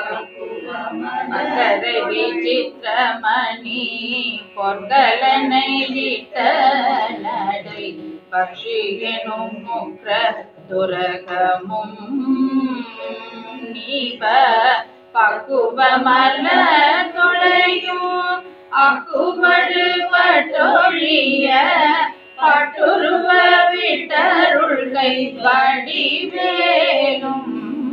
மகரை விசித்திரமணி பொற்கலனை இட்ட நடை பக்ஷியனும் முக்ர துரகமும் நீப பக்குவமல்ல தொலையும் அக்குமடு பட்டொழிய பட்டுருவ விட்டருள் கை வடிவேலும்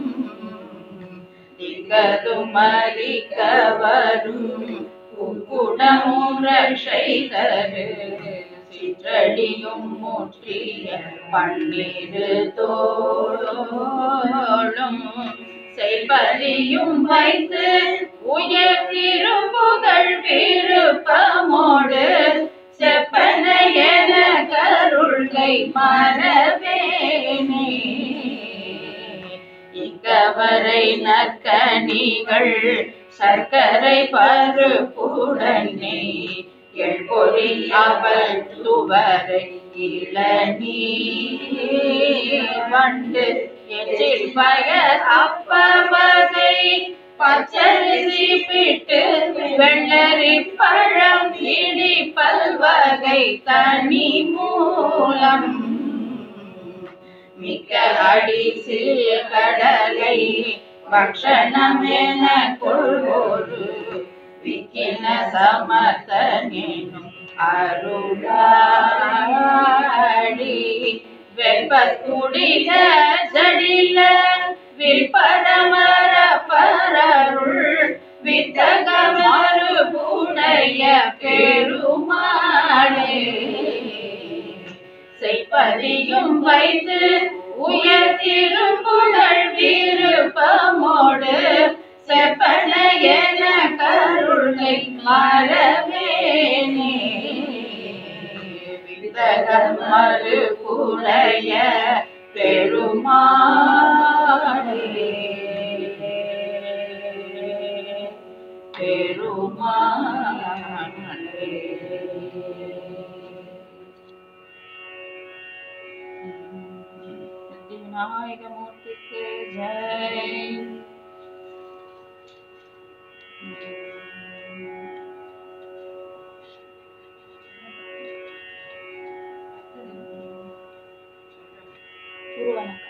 திகதுமலிக்க வரும் குடமும் ரஷை தரு சிற்றடியும் முற்றிய பன்னிரு தோளும் செய்பலியும் வைத்து உயர்த்திரும் புகழ் விருப்பமோடு செப்பன என கருள்கை மரவேனே இக்கவரை நற்கனிகள் சர்க்கரை பருப்புடனே எழ்பொறி அவள் துவரை இளநீ வண்டு எச்சில் பயர் அப்பவகை பச்சரிசி பிட்டு வெள்ளரி பழம் இடி பல்வகை தனி மூலம் மிக்க அடிசு கடலை பக்ஷணம் என கொள்வோரு விக்கின சமத்தனும் அருளாடி வெப்பக்குடிக ஜடில விற்பரமர பரருள் வித்தக மறுபுடைய பெருமாளே செய்பதியும் வைத்து உயர்த்திரும் புகழ் விருப்பமோடு செப்பன என கருளை மரவேனே வித்தக மறுபுடைய பெருமாளே பெருமாளே விநாயகமூர்த்திக்கு ஜெய் குரு வணக்கம்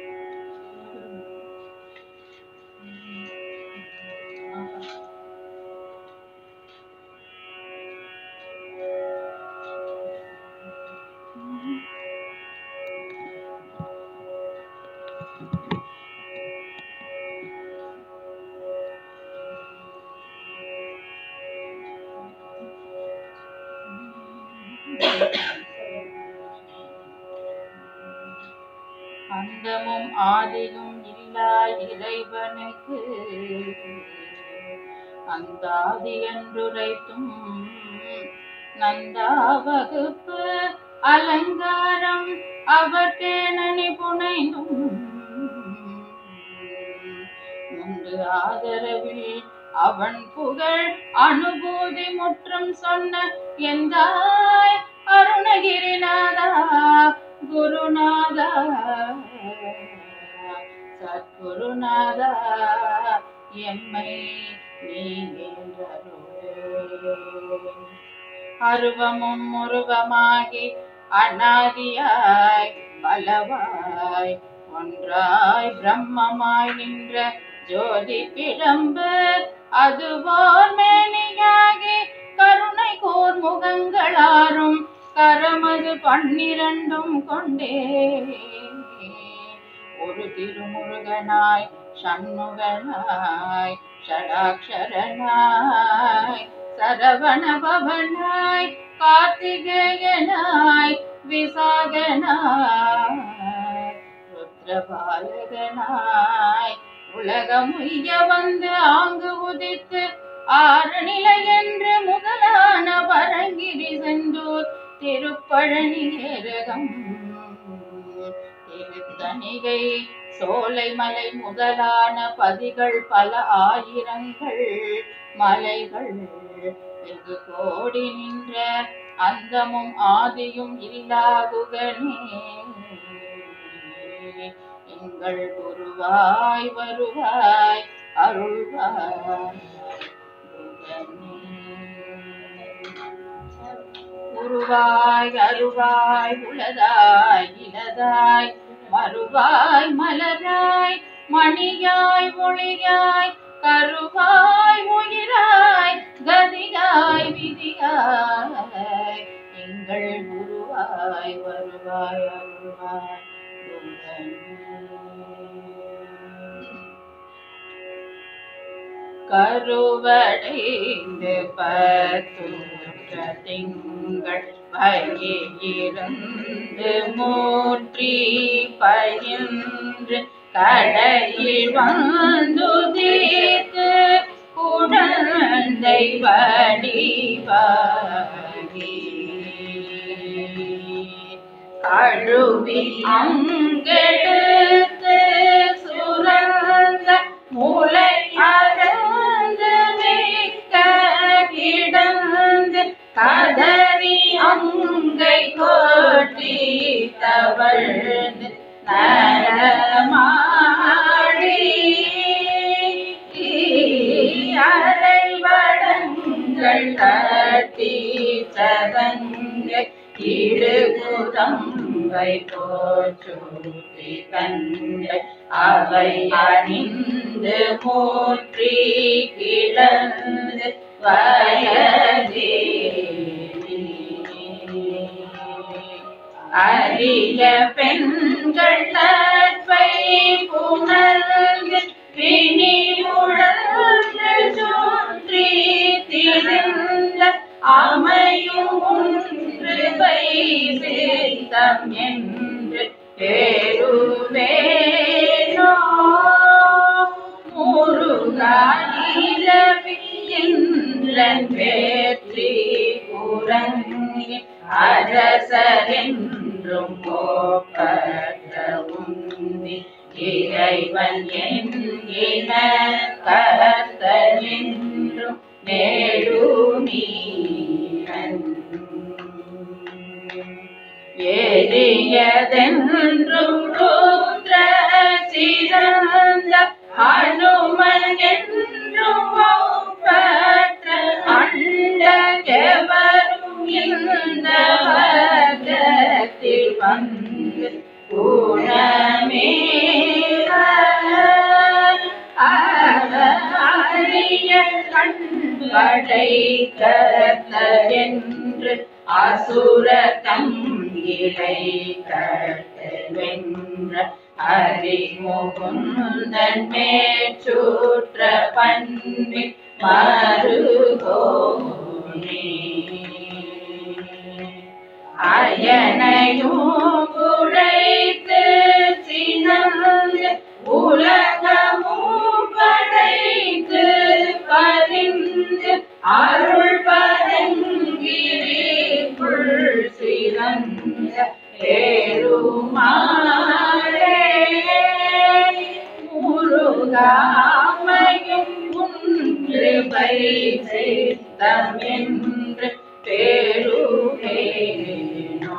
அந்தமும் ஆதியும் இல்லா இறைவனுக்கு அந்தாதி என்றுரைத்தும் நந்தா வகுப்பு அலங்காரம் அவர்க்கே நனி புனைந்தும் முந்து ஆதரவில் அவன் புகழ் அனுபூதி முற்றும் சொன்ன எந்தாய் அருணகிரிநாதா குருநாதா சத்குருநாதா எம்மை நீங்கேன்றருளே அருவமும் உருவமாகி அநாதியாய் பலவாய் ஒன்றாய் பிரம்மமாய் நின்ற ஜோதி பிழம்பு அதுவோர் மேனியாகி கருணை கோர் முகங்களாரும் கரமது பன்னிரண்டும் கொண்டே ஒரு திருமுருகனாய் சண்முகனாய் ஷடாக்ஷரனாய் சரவண பவனாய் கார்த்திகேயனாய் விசாகனாய் ருத்ரபாலகனாய் உலகம் உய்ய வந்து ஆங்கு உதித்து ஆறு நிலை என்று முதலான பரங்கிரி சென்றோர் திருப்பழனி ஏரகம் திருத்தணிகை சோலைமலை முதலான பதிகள் பல ஆயிரங்கள் மலைகள் வெகு கோடி நின்ற அந்தமும் ஆதியும் இல்லாகுகனே எங்கள் குருவாய் வருவாய் அருள்வாய் உருவாய் அருவாய் உளதாய் இலதாய் மறுவாய் மலராய் மணியாய் ஒளியாய் கருவாய் உயிராய் கதியாய் விதியாய் எங்கள் உருவாய் வருவாய் அருள்வாய் கருவடைந்து பத்துற்ற திங்கள் பயிலிருந்து மூற்றி பயின்று கடையில் வந்துதீர்த்து குழந்தை வடிவாகி கழுவி அங்கெடுத்து சுரந்த மூளை அறந்து மிக்க கிடந்து கதறி அங்கை கோட்டி தவழ்ந்து நலமாடி அரைவடங்கள் கட்டி சதங்கை இடுகுதம்பை போற்றி கண்டை அவை அணிந்து மூற்றி கிடந்து வயதே அரிய பெண்கள் நட்பை புணர்ந்து பிணி உழன்று சுற்றி திரிந்த அமையும் ஒன்று வைத்தம் என்று பேருவேனோ முருகாயிரவி இந்திரன் வேற்றி உறங்கி அரசரென்றும் போப்பற்ற உந்தி இறைவன் என்கின கர்த்தன் என்றும் நேடுமீரன் எரியதென்றும் ருத்ர சிறந்த ஹனுமன் என்றும் ஒப்பற்ற அண்டகவரும் இந்த வர்க்கத்தில் வந்து குணமேவ அரிய கண்படை கர்த்தர் என்று அசுர தங்கிடை கட்டவென்ற அறிமுகுந்தன் மேற்சூற்ற பண்பி மறுகோனே அயனையும் உழைத்து சினந்து உலகமும் படைத்து பறிந்து அருள் பரங்கிரிக்குள் சிறந்த பெருமாளே முருகாமையும் ஒன்று வைத்தம் என்று பேருவேனோ